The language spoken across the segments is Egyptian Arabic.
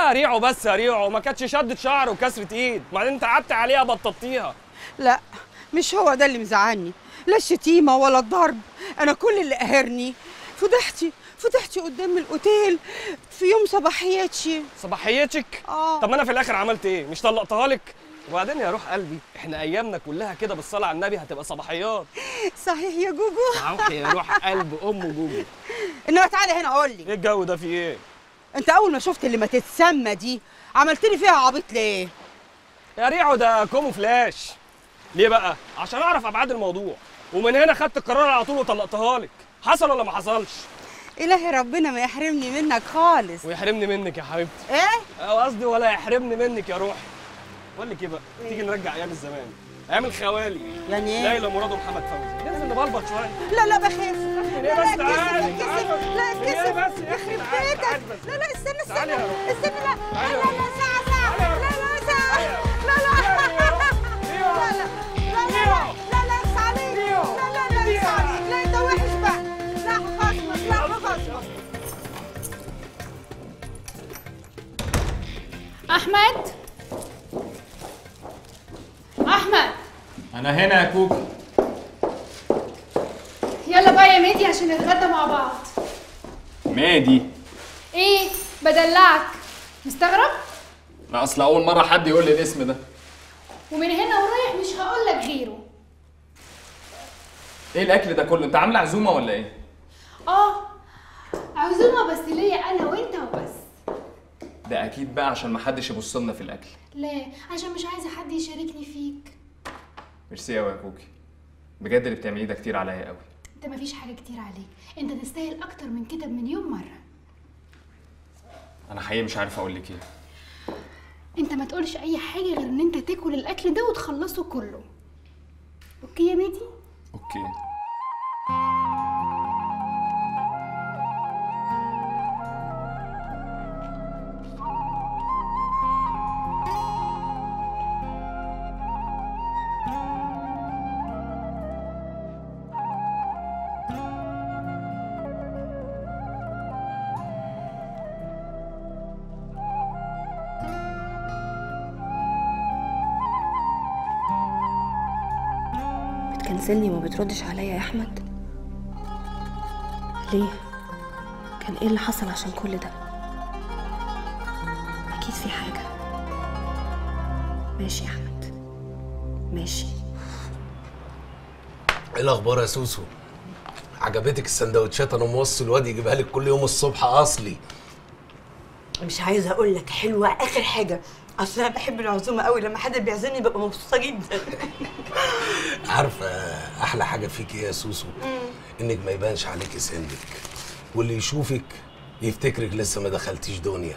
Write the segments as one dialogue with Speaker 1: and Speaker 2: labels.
Speaker 1: يا ريعو بس يا ريعو ما كانتش شدة شعر وكسرة ايد بعدين انت قعدت عليها بططيها
Speaker 2: لا مش هو ده اللي مزعلني لا الشتيمة ولا الضرب أنا كل اللي قهرني فضحتي فضحتي قدام الأوتيل في يوم صباحياتي
Speaker 1: صباحيتك
Speaker 2: آه.
Speaker 1: طب ما انا في الاخر عملت ايه مش طلقتها لك وبعدين يا روح قلبي احنا ايامنا كلها كده بالصلاه على النبي هتبقى صباحيات
Speaker 2: صحيح يا جوجو
Speaker 1: معاك يا روح قلب ام جوجو
Speaker 2: إنما تعالى هنا قول لي
Speaker 1: ايه الجو ده في ايه
Speaker 2: أنت أول ما شفت اللي ما تتسمى دي عملت لي فيها عبيط ليه؟
Speaker 1: يا ريعو ده كومو فلاش ليه بقى عشان اعرف ابعاد الموضوع ومن هنا خدت القرار على طول وطلقتها لك حصل ولا ما حصلش
Speaker 2: إلهي ربنا ما يحرمني منك خالص
Speaker 1: ويحرمني منك يا حبيبتي
Speaker 2: إيه؟
Speaker 1: أو قصدي ولا يحرمني منك يا روح بقول لك ايه بقى تيجي نرجع ايام الزمان ايام الخوالي
Speaker 2: يعني إيه؟
Speaker 1: ليلى مراد ومحمد فوزي ننزل نبلبط شويه
Speaker 2: لا لا بخاف
Speaker 1: ليه
Speaker 2: لا
Speaker 1: بس
Speaker 2: لا
Speaker 1: تعالي،
Speaker 2: اتكسف
Speaker 1: تعالي.
Speaker 2: لا
Speaker 1: ليه
Speaker 2: اتكسف
Speaker 1: بس يا أخي؟
Speaker 2: يخرب
Speaker 1: تعالي،
Speaker 2: بيتك
Speaker 1: تعالي بس.
Speaker 2: لا لا استنى
Speaker 1: تعالي
Speaker 2: استنى
Speaker 1: يا روح.
Speaker 2: استنى لا لا
Speaker 1: تعالي يا
Speaker 2: لا
Speaker 1: روح.
Speaker 2: لا ساعة ساعة
Speaker 1: تعالي يا
Speaker 2: لا لا ساعة
Speaker 1: تعالي يا روح.
Speaker 2: لا لا
Speaker 1: تعالي يا روح.
Speaker 2: لا لا لا لا لا لا اخس عليك لا لا لا اخس عليك لا انت وحش بقى لا خصمك لا خصمك
Speaker 3: احمد احمد
Speaker 4: انا هنا يا كوكي
Speaker 3: يلا بقى يا ميدي عشان نتغدى مع بعض
Speaker 4: مادي
Speaker 3: ايه بدلعك مستغرب
Speaker 4: لا اصل اول مره حد يقول لي الاسم ده
Speaker 3: ومن هنا ورايح مش هقول لك غيره
Speaker 4: ايه الاكل ده كله انت عامله عزومه ولا ايه
Speaker 3: اه عزومه بس ليا انا وانت وبس
Speaker 4: ده اكيد بقى عشان محدش يبص لنا في الاكل
Speaker 3: لا عشان مش عايزه حد يشاركني فيك
Speaker 4: ميرسي قوي يا كوكي بجد اللي بتعمليه ده كتير عليا قوي
Speaker 3: انت مفيش حاجه كتير عليك انت تستاهل اكتر من كده بمليون مره
Speaker 4: انا حقيقي مش عارف اقول لك ايه
Speaker 3: انت ما تقولش اي حاجه غير ان انت تاكل الاكل ده وتخلصه كله اوكي يا ميدي
Speaker 4: اوكي
Speaker 5: بتكنسلني وما بتردش عليا يا احمد ليه كان ايه اللي حصل عشان كل ده اكيد في حاجه ماشي يا احمد ماشي
Speaker 6: ايه الاخبار يا سوسو عجبتك السندوتشات انا موصي الواد يجيبها لك كل يوم الصبح اصلي
Speaker 7: مش عايزه اقول لك حلوه اخر حاجه اصل انا بحب العزومه قوي لما حد بيعزمني ببقى مبسوطه جدا
Speaker 6: عارفه احلى حاجه فيك ايه يا سوسو انك ما يبانش عليكي سنك واللي يشوفك يفتكرك لسه ما دخلتيش دنيا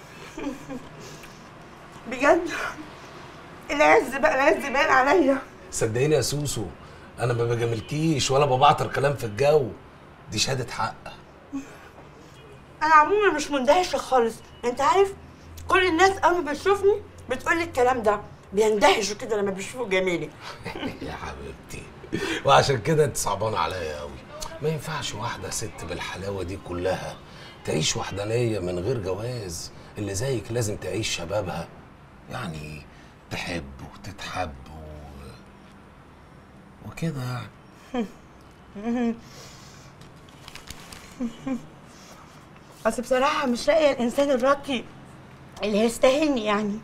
Speaker 7: بجد العز بقى العز باين عليا
Speaker 6: صدقيني يا سوسو انا ما بجاملكيش ولا ببعتر كلام في الجو دي شهاده حق
Speaker 7: انا عموما مش مندهشه خالص انت عارف كل الناس اول ما بتشوفني بتقول لي الكلام ده بيندهشوا كده لما بيشوفوا جميلي
Speaker 6: يا حبيبتي وعشان كده انت صعبانه عليا قوي ما ينفعش واحده ست بالحلاوه دي كلها تعيش وحدانيه من غير جواز اللي زيك لازم تعيش شبابها يعني تحب وتتحب و... وكده يعني
Speaker 7: اصل بصراحه مش لاقيه الانسان الراقي اللي يستاهلني يعني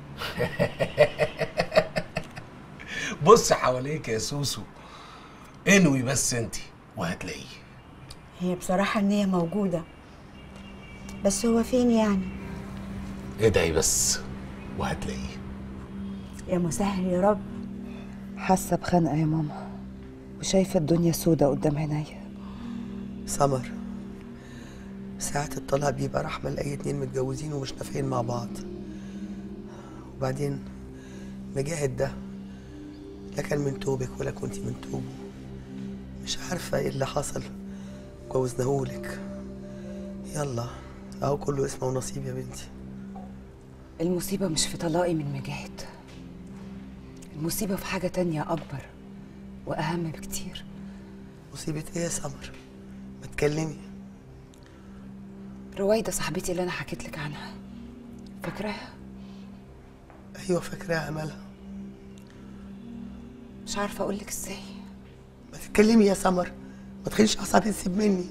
Speaker 6: بص حواليك يا سوسو انوي بس انت وهتلاقيه
Speaker 7: هي بصراحه النيه موجوده بس هو فين يعني
Speaker 6: ادعي بس وهتلاقيه
Speaker 7: يا مسهل يا رب
Speaker 8: حاسه بخنقه يا ماما وشايفه الدنيا سودة قدام عينيا
Speaker 9: سمر ساعة الطلاق بيبقى رحمة لأي اتنين متجوزين ومش نافقين مع بعض وبعدين مجاهد ده لا كان من توبك ولا كنتي من توبه مش عارفة ايه اللي حصل جوزناهولك يلا اهو كله اسمه ونصيب يا بنتي
Speaker 8: المصيبه مش في طلاقي من مجاهد المصيبه في حاجه تانية اكبر واهم بكتير
Speaker 9: مصيبة ايه يا سمر ما تكلمي
Speaker 8: رويده صاحبتي اللي انا حكيت لك عنها فاكراها
Speaker 9: ايوه فاكراها مالها
Speaker 8: مش عارفه اقول لك ازاي
Speaker 9: ما تتكلمي يا سمر ما تخليش اعصابي تسيب مني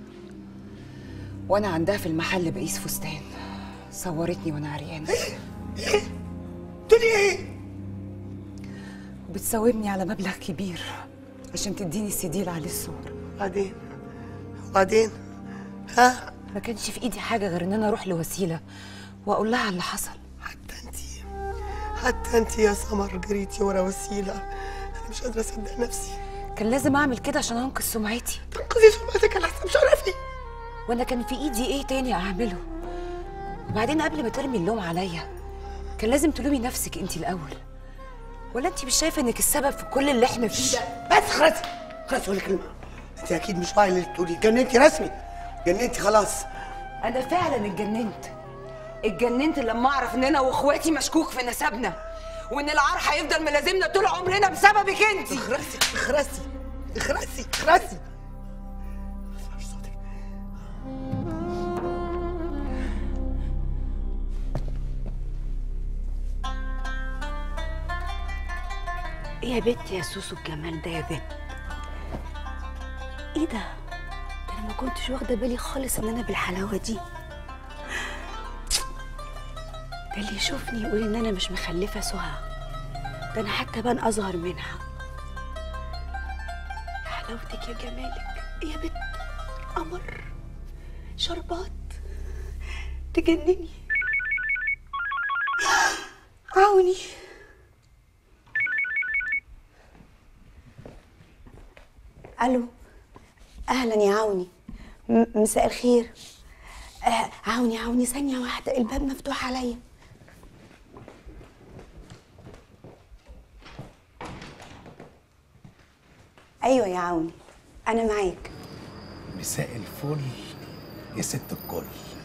Speaker 8: وانا عندها في المحل بقيس فستان صورتني وانا عريانه
Speaker 9: تقولي ايه
Speaker 8: وبتساومني على مبلغ كبير عشان تديني السي دي اللي عليه الصور
Speaker 9: وبعدين وبعدين ها
Speaker 8: ما كانش في ايدي حاجه غير ان انا اروح لوسيله واقول لها على اللي حصل
Speaker 9: حتى انت حتى انت يا سمر جريتي ورا وسيله انا مش قادره اصدق نفسي
Speaker 8: كان لازم اعمل كده عشان انقذ سمعتي
Speaker 9: تنقذي سمعتك على حساب شرفي
Speaker 8: وانا كان في ايدي ايه تاني اعمله وبعدين قبل ما ترمي اللوم عليا كان لازم تلومي نفسك انت الاول ولا انت مش شايفه انك السبب في كل اللي احنا فيه ده
Speaker 9: بس خلاص خلاص ولا كلمه انت اكيد مش واعي اللي بتقولي جننتي رسمي جننتي خلاص
Speaker 8: انا فعلا اتجننت اتجننت لما اعرف ان انا واخواتي مشكوك في نسبنا وان العار هيفضل ملازمنا طول عمرنا بسببك انت
Speaker 9: اخرسي اخرسي اخرسي اخرسي
Speaker 2: ايه يا بت يا سوسو الجمال ده يا بت ايه ده ده انا ما كنتش واخده بالي خالص ان انا بالحلاوه دي ده اللي يشوفني يقول ان انا مش مخلفه سهى ده انا حتى بان اصغر منها يا حلاوتك يا جمالك إيه يا بت قمر شربات تجنني عوني
Speaker 10: الو اهلا يا عوني م- مساء الخير آه عوني عوني ثانيه واحده الباب مفتوح عليا ايوه يا عوني انا معاك
Speaker 6: مساء الفل يا ست الكل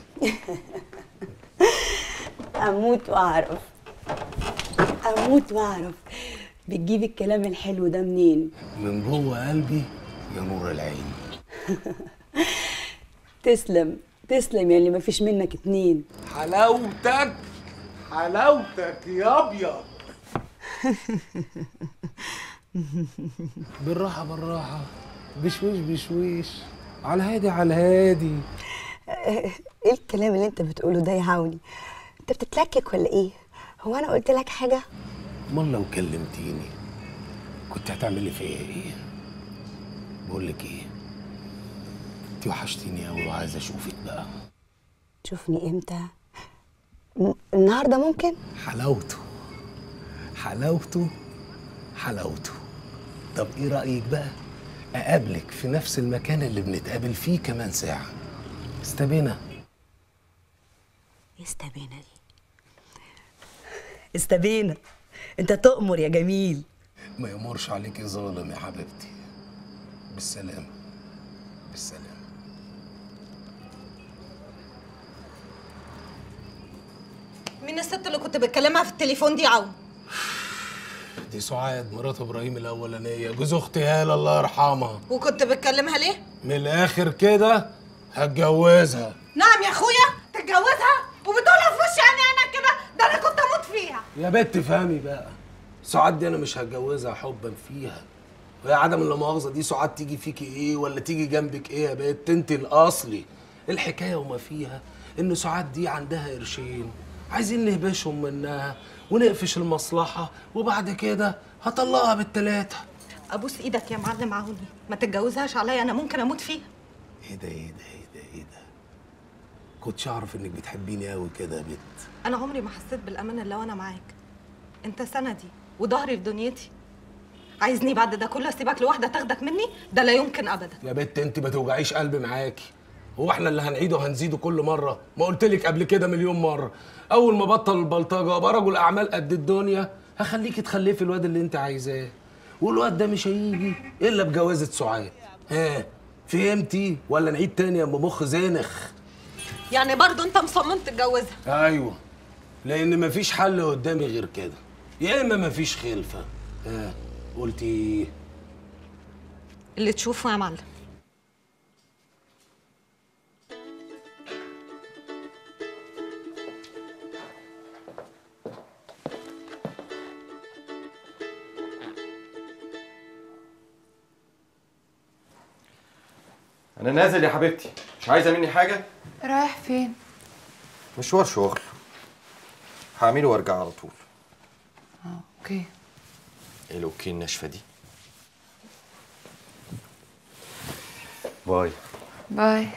Speaker 10: اموت واعرف اموت واعرف بتجيب الكلام الحلو ده منين
Speaker 6: من جوه قلبي يا نور العين
Speaker 10: تسلم تسلم يا اللي مفيش منك اتنين
Speaker 6: حلاوتك حلاوتك يا ابيض بالراحه بالراحه بشويش بشويش على الهادي على الهادي
Speaker 10: ايه الكلام اللي انت بتقوله ده يا عوني انت بتتلكك ولا ايه هو انا قلت لك حاجه
Speaker 6: امال لو كلمتيني كنت هتعملي فيا ايه بقول لك ايه انت وحشتيني قوي وعايز اشوفك بقى
Speaker 10: تشوفني امتى م- النهارده ممكن
Speaker 6: حلاوته حلاوته حلاوته طب ايه رايك بقى اقابلك في نفس المكان اللي بنتقابل فيه كمان ساعه استبينا
Speaker 10: استبينا دي استبينا انت تؤمر يا جميل
Speaker 6: ما يمرش عليكي ظالم يا حبيبتي بالسلامه بالسلامه
Speaker 11: مين الست اللي كنت بتكلمها في التليفون دي يا عون
Speaker 6: دي سعاد مرات ابراهيم الاولانيه جوز اختي هاله الله يرحمها
Speaker 11: وكنت بتكلمها ليه
Speaker 6: من الاخر كده هتجوزها
Speaker 11: نعم يا اخويا تتجوزها وبتقولها في وشي يعني انا كده ده انا كنت اموت فيها
Speaker 6: يا بنت فهمي بقى سعاد دي انا مش هتجوزها حبا فيها وهي عدم اللامؤاخذه دي سعاد تيجي فيكي ايه ولا تيجي جنبك ايه يا بنت انت الاصلي الحكايه وما فيها ان سعاد دي عندها قرشين عايزين نهبشهم منها ونقفش المصلحه وبعد كده هطلقها بالتلاته
Speaker 11: ابوس ايدك يا معلم عوني ما تتجوزهاش عليا انا ممكن اموت فيها
Speaker 6: ايه ده ايه ده ايه ده ايه ده كنتش اعرف انك بتحبيني قوي كده يا بنت
Speaker 11: انا عمري ما حسيت بالامان الا وانا معاك انت سندي وظهري في دنيتي عايزني بعد ده كله اسيبك لوحده تاخدك مني ده لا يمكن ابدا
Speaker 6: يا بنت انت ما توجعيش قلبي معاكي هو احنا اللي هنعيده وهنزيده كل مره ما قلت لك قبل كده مليون مره اول ما بطل البلطجه ابقى رجل اعمال قد الدنيا هخليكي تخلفي الواد اللي انت عايزاه والواد ده مش هيجي الا بجوازه سعاد ها فهمتي ولا نعيد تاني يا ام مخ زانخ
Speaker 11: يعني برضو انت مصمم تتجوزها
Speaker 6: ايوه لان مفيش حل قدامي غير كده يا اما مفيش خلفه ها قلتي ايه
Speaker 11: اللي تشوفه يا معلم
Speaker 12: انا نازل يا حبيبتي مش عايزه مني حاجه
Speaker 8: رايح فين
Speaker 12: مشوار شغل هعمله وارجع على طول
Speaker 8: اوكي
Speaker 12: ايه الاوكي الناشفه دي باي
Speaker 8: باي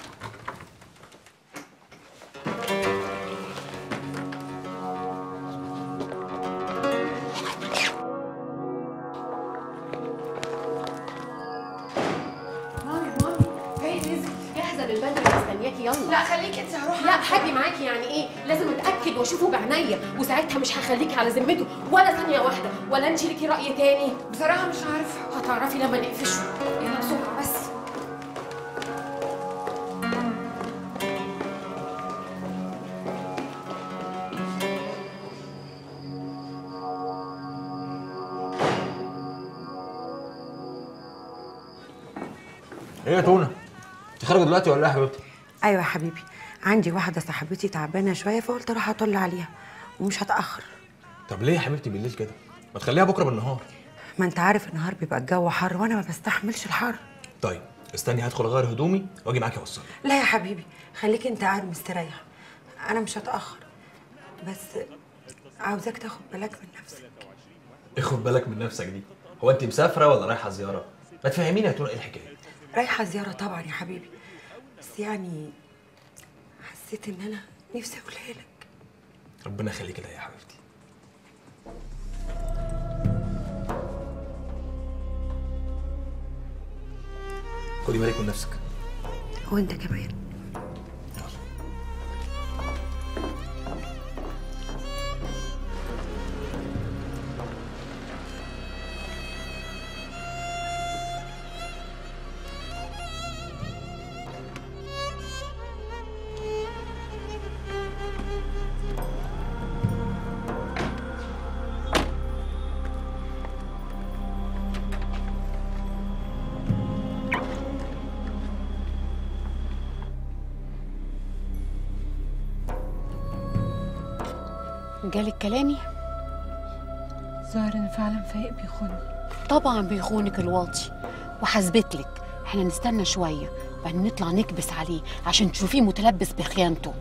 Speaker 13: مامي مامي جاي نزل جاهزه للبدله مستنياكي يلا
Speaker 14: لا خليكي انت هروح
Speaker 13: لا حاجي معاكي يعني ايه لازم اتاكد واشوفه بعينيا وساعتها مش هخليكي على ذمته ولا ثانيه واحده ولا انت ليكي راي تاني
Speaker 14: بصراحه مش عارفه
Speaker 13: هتعرفي لما نقفشه يلا بسرعه بس
Speaker 15: ايه يا تونه انت خارجه دلوقتي ولا ايه يا حبيبتي
Speaker 16: ايوه يا حبيبي عندي واحده صاحبتي تعبانه شويه فقلت اروح اطل عليها ومش هتاخر
Speaker 15: طب ليه يا حبيبتي بالليل كده ما تخليها بكره بالنهار
Speaker 16: ما انت عارف النهار بيبقى الجو حر وانا ما بستحملش الحر
Speaker 15: طيب استني هدخل اغير هدومي واجي معاكي اوصلك
Speaker 16: لا يا حبيبي خليك انت قاعد مستريح انا مش هتاخر بس عاوزاك تاخد بالك من نفسك
Speaker 15: اخد بالك من نفسك دي هو انت مسافره ولا رايحه زياره ما تفهميني يا تونه ايه الحكايه
Speaker 16: رايحه زياره طبعا يا حبيبي بس يعني حسيت ان انا نفسي اقولها لك
Speaker 15: ربنا يخليك ليا يا حبيبتي خدي بالك من نفسك
Speaker 16: وانت كمان
Speaker 17: جالك كلامي
Speaker 5: ظاهر ان فعلا فايق بيخوني
Speaker 17: طبعا بيخونك الواطي وحسبت لك احنا نستنى شويه بعدين نطلع نكبس عليه عشان تشوفيه متلبس بخيانته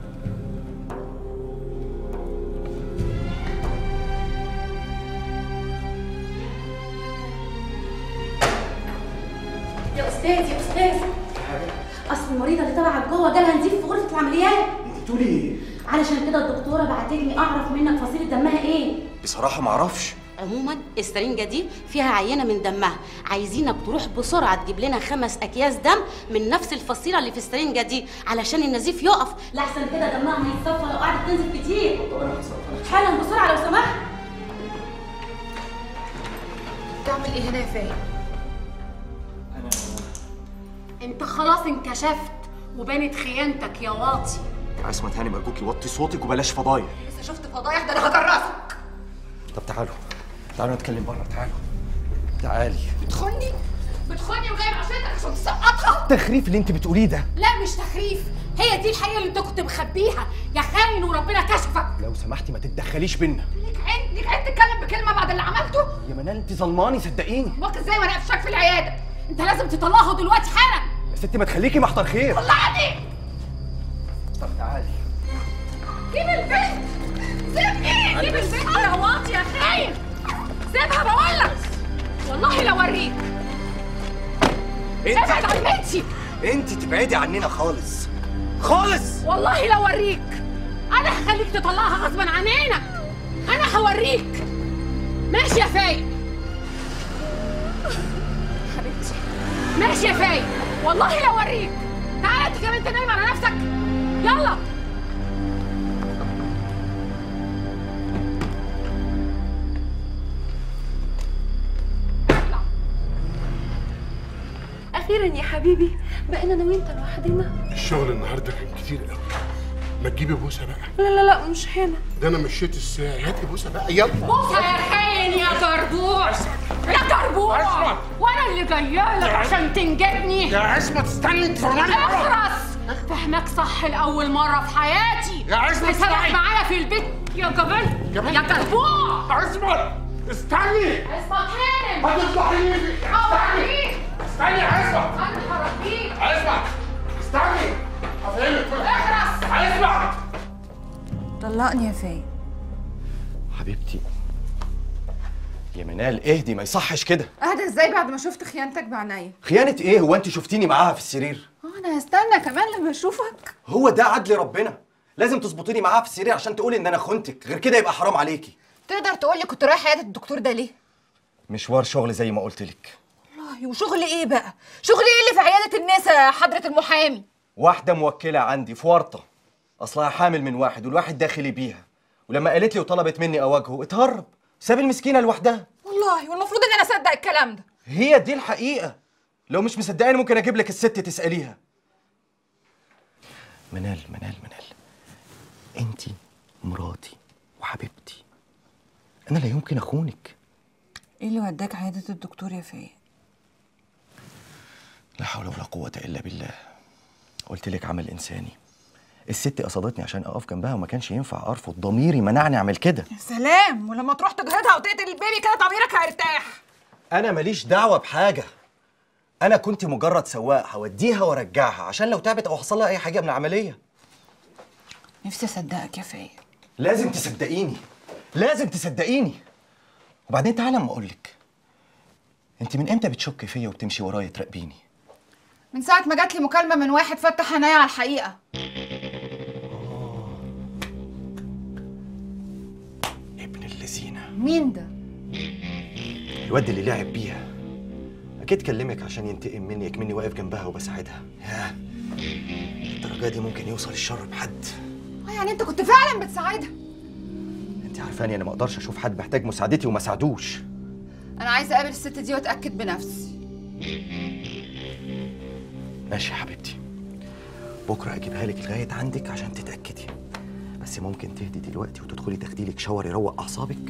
Speaker 13: يا استاذ يا استاذ اصل المريضه اللي طلعت جوه جالها نزيف في غرفه العمليات
Speaker 18: بتقولي ايه؟
Speaker 13: علشان كده الدكتوره بعتتني اعرف منك فصيله دمها ايه
Speaker 18: بصراحة معرفش
Speaker 19: عموما السرنجة دي فيها عينة من دمها عايزينك تروح بسرعة تجيب لنا خمس أكياس دم من نفس الفصيلة اللي في السرنجة دي علشان النزيف يقف
Speaker 13: لحسن كده دمها هيتصفى لو قعدت تنزل كتير حالا بسرعه لو سمحت
Speaker 14: تعمل ايه هنا يا فايق
Speaker 13: انت خلاص انكشفت وبانت خيانتك يا واطي
Speaker 18: عصمت هاني مرجوكي وطي صوتك وبلاش فضايح
Speaker 14: لسه شفت فضايح ده انا هجرسك
Speaker 18: طب تعالوا تعالوا نتكلم بره تعالوا تعالي
Speaker 14: بتخوني بتخوني وجايب عشانك عشان تسقطها
Speaker 18: التخريف اللي انت بتقوليه ده
Speaker 13: لا مش تخريف هي دي الحقيقه اللي انت كنت مخبيها يا خاين وربنا كشفك
Speaker 18: لو سمحتي ما تتدخليش بينا
Speaker 14: ليك عين ليك عين تتكلم بكلمه بعد اللي عملته
Speaker 18: يا منال انت ظلماني صدقيني
Speaker 14: بص ازاي وانا قفشك في العياده
Speaker 13: انت لازم تطلعه دلوقتي حالا
Speaker 18: يا ستي ما تخليكي محضر خير
Speaker 14: طلعني
Speaker 18: طب تعالي
Speaker 14: سيب البنت سيبني سيب البنت يا واطي يا خاين سيبها بقول لك والله لو اوريك ابعد عن بنتي
Speaker 18: انت تبعدي عننا خالص خالص
Speaker 13: والله لو اوريك انا هخليك تطلعها غصبا عننا انا هوريك ماشي يا فايق حبيبتي ماشي يا فايق والله لو اوريك تعالى انت كمان تنام على نفسك يلا
Speaker 5: اخيرا يا حبيبي بقينا انا وانت لوحدنا
Speaker 20: الشغل النهارده كان كتير قوي ما تجيبي بوسه بقى
Speaker 5: لا لا لا مش هنا
Speaker 20: ده انا مشيت الساعه هاتي بوسه بقى يلا
Speaker 13: بوسه يا خاين يا جربوع يا جربوع وانا اللي جايه لك عشان تنجدني
Speaker 20: يا عصمت استني انت
Speaker 13: اخرس فهمك صح لاول مره في حياتي
Speaker 20: يا عصمت
Speaker 13: مثلك
Speaker 20: اسمعي.
Speaker 13: معايا في البيت يا جبل يا جربوع
Speaker 20: عصمت استني
Speaker 13: اسمك هانم
Speaker 20: ما تفضحيني
Speaker 13: هوريك
Speaker 20: استني يا عصمت
Speaker 13: انا هربيك
Speaker 20: عصمت
Speaker 5: طلقني يا فايق
Speaker 12: حبيبتي يا منال اهدي ما يصحش كده
Speaker 5: اهدى ازاي بعد ما شفت خيانتك بعينيا
Speaker 12: خيانة ايه هو انت شفتيني معاها في السرير
Speaker 5: اه انا هستنى كمان لما اشوفك
Speaker 12: هو ده عدل ربنا لازم تظبطيني معاها في السرير عشان تقولي ان انا خنتك غير كده يبقى حرام عليكي
Speaker 5: تقدر تقول لي كنت رايح عياده الدكتور ده ليه
Speaker 12: مشوار شغل زي ما قلت لك
Speaker 5: والله وشغل ايه بقى شغل ايه اللي في عياده الناس يا حضره المحامي
Speaker 12: واحدة موكلة عندي في ورطة أصلها حامل من واحد والواحد داخلي بيها ولما قالت لي وطلبت مني أواجهه اتهرب ساب المسكينة لوحدها
Speaker 5: والله والمفروض ان انا اصدق الكلام ده
Speaker 12: هي دي الحقيقة لو مش مصدقاني ممكن أجيب لك الست تسأليها منال منال منال أنت مراتي وحبيبتي أنا لا يمكن أخونك
Speaker 5: ايه اللي وداك عياده الدكتور يا فايق
Speaker 12: لا حول ولا قوة إلا بالله قلت لك عمل إنساني الست قصدتني عشان أقف جنبها وما كانش ينفع أرفض ضميري منعني أعمل كده
Speaker 5: يا سلام ولما تروح تجهضها وتقتل البيبي كده ضميرك هيرتاح
Speaker 12: أنا ماليش دعوة بحاجة أنا كنت مجرد سواق هوديها وأرجعها عشان لو تعبت أو حصل لها أي حاجة من العملية
Speaker 5: نفسي اصدقك يا فايق
Speaker 12: لازم تصدقيني لازم تصدقيني وبعدين تعالى أما أقولك أنت من إمتى بتشك فيا وبتمشي ورايا تراقبيني
Speaker 5: من ساعه ما جات لي مكالمه من واحد فتح عينيا على الحقيقه
Speaker 12: ابن اللذينة
Speaker 5: مين ده
Speaker 12: الواد اللي لعب بيها أكيد كلمك عشان ينتقم مني يكمني واقف جنبها وبساعدها ياه الدرجة دي ممكن يوصل الشر بحد
Speaker 5: اه يعني انت كنت فعلا بتساعدها
Speaker 12: انت عارفاني انا ما اقدرش اشوف حد محتاج مساعدتي وما ساعدوش
Speaker 5: انا عايزه اقابل الست دي واتاكد بنفسي
Speaker 12: ماشي يا حبيبتي بكره اجيبها لك لغايه عندك عشان تتاكدي بس ممكن تهدي دلوقتي وتدخلي تاخدي لك شاور يروق اعصابك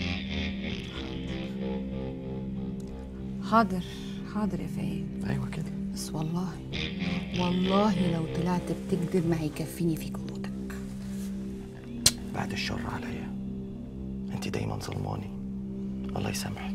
Speaker 5: حاضر حاضر يا فايق
Speaker 12: ايوه كده
Speaker 17: بس والله والله لو طلعت بتكذب ما هيكفيني فيك موتك
Speaker 12: بعد الشر عليا انت دايما ظلماني الله يسامحك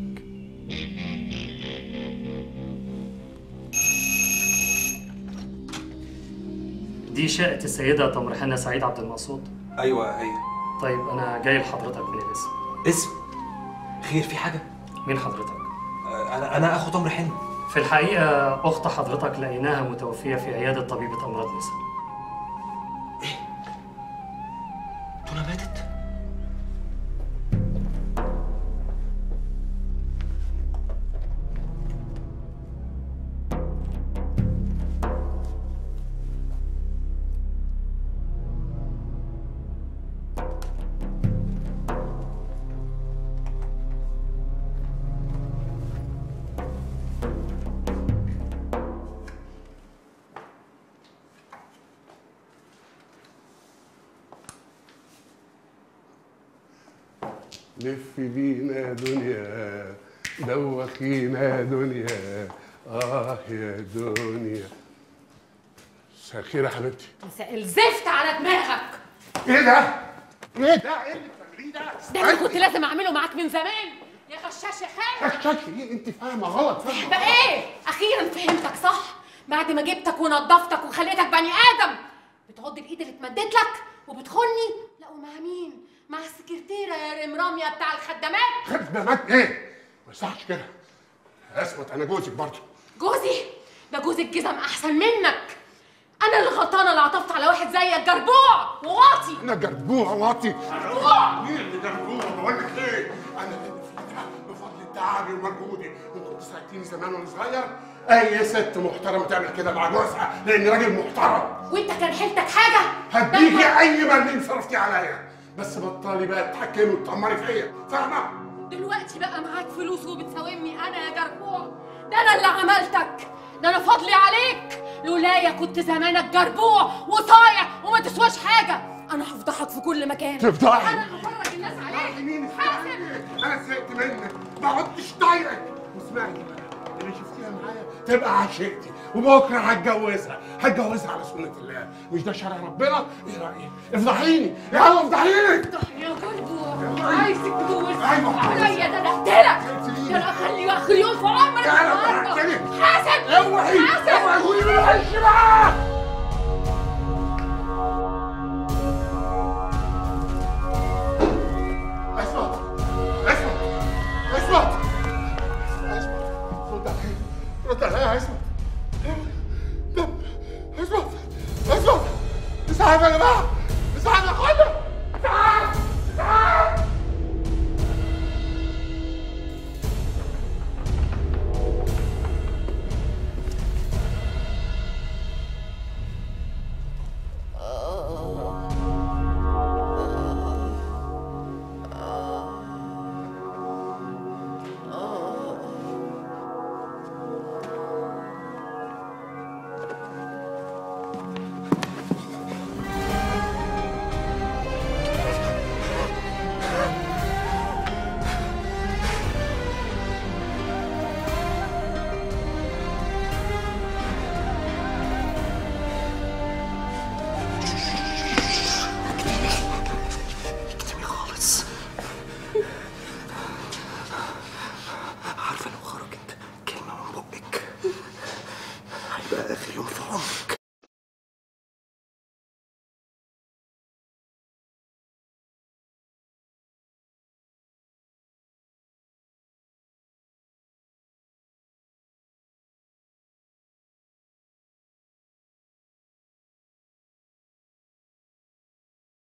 Speaker 21: دي شقة السيدة تمر حنا سعيد عبد المقصود
Speaker 15: ايوه هي
Speaker 21: طيب أنا جاي لحضرتك من الاسم
Speaker 15: اسم خير في حاجه
Speaker 21: مين حضرتك؟
Speaker 15: انا انا اخو تمر حلمي
Speaker 21: في الحقيقة أخت حضرتك لقيناها متوفية في عيادة طبيبة أمراض نساء
Speaker 15: تونة ماتت
Speaker 20: لف بينا يا دنيا دوخينا يا دنيا اه يا دنيا مساء الخير يا حبيبتي
Speaker 13: مساء الزفت على دماغك
Speaker 20: ايه ده؟ ايه ده؟ ايه اللي بتعمليه ده؟
Speaker 13: ده اللي كنت لازم اعمله معاك من زمان يا غشاش يا خايف
Speaker 20: خشاش ايه؟ انت فاهمه غلط فاهمه
Speaker 13: بقى ايه اخيرا فهمتك صح بعد ما جبتك ونضفتك وخليتك بني ادم بتعض الايد اللي اتمدت لك وبتخوني لا ومع مين مع السكرتيره يا رمراميه بتاع الخدامات
Speaker 20: خدمات ايه؟ ما يصحش كده اثبت انا جوزك برضه
Speaker 13: جوزي ده جوز الجزم احسن منك انا اللي غلطانه اللي عطفت على واحد زيك جربوع وواطي
Speaker 20: انا جربوع واطي
Speaker 13: جربوع
Speaker 20: مين اللي جربوع بقول لك ايه؟ انا بفضل تعبي ومجهودي وكنت ساعدتيني زمان وانا صغير اي ست محترمه تعمل كده مع جوزها لاني راجل محترم
Speaker 13: وانت كان حيلتك حاجه
Speaker 20: هديكي اي مليم صرفتي عليا بس بطلي بقى تحكمي وتطمري فيا فاهمه؟
Speaker 13: دلوقتي بقى معاك فلوس وبتساومني انا يا جربوع ده انا اللي عملتك ده انا فضلي عليك لولايا كنت زمانك جربوع وصايع وما تسواش حاجه انا هفضحك في كل مكان
Speaker 20: تفضحي؟
Speaker 13: انا هفرج الناس عليك
Speaker 20: مين
Speaker 13: حاسب
Speaker 20: انا زهقت منك ما عدتش طايقك واسمعي اللي شفتيها معايا تبقى عشيقتي وبكره هتجوزها هتجوزها على سنه الله مش ده شرع ربنا ايه رايك افضحيني يلا افضحيني
Speaker 13: يا جربوع عايز تتجوز
Speaker 20: أيوة.
Speaker 13: عليا ده انا اقتلك ده انا اخلي اخر يوم في عمرك
Speaker 20: يلا
Speaker 13: النهارده.
Speaker 20: ضحكتني.
Speaker 13: حاسب
Speaker 20: اوعي
Speaker 13: حاسب
Speaker 20: اوعي قولي له العيش بقى اثبت لا اثبت اثبت اثبت اسعاف يا جماعه اسعاف يا اخوانا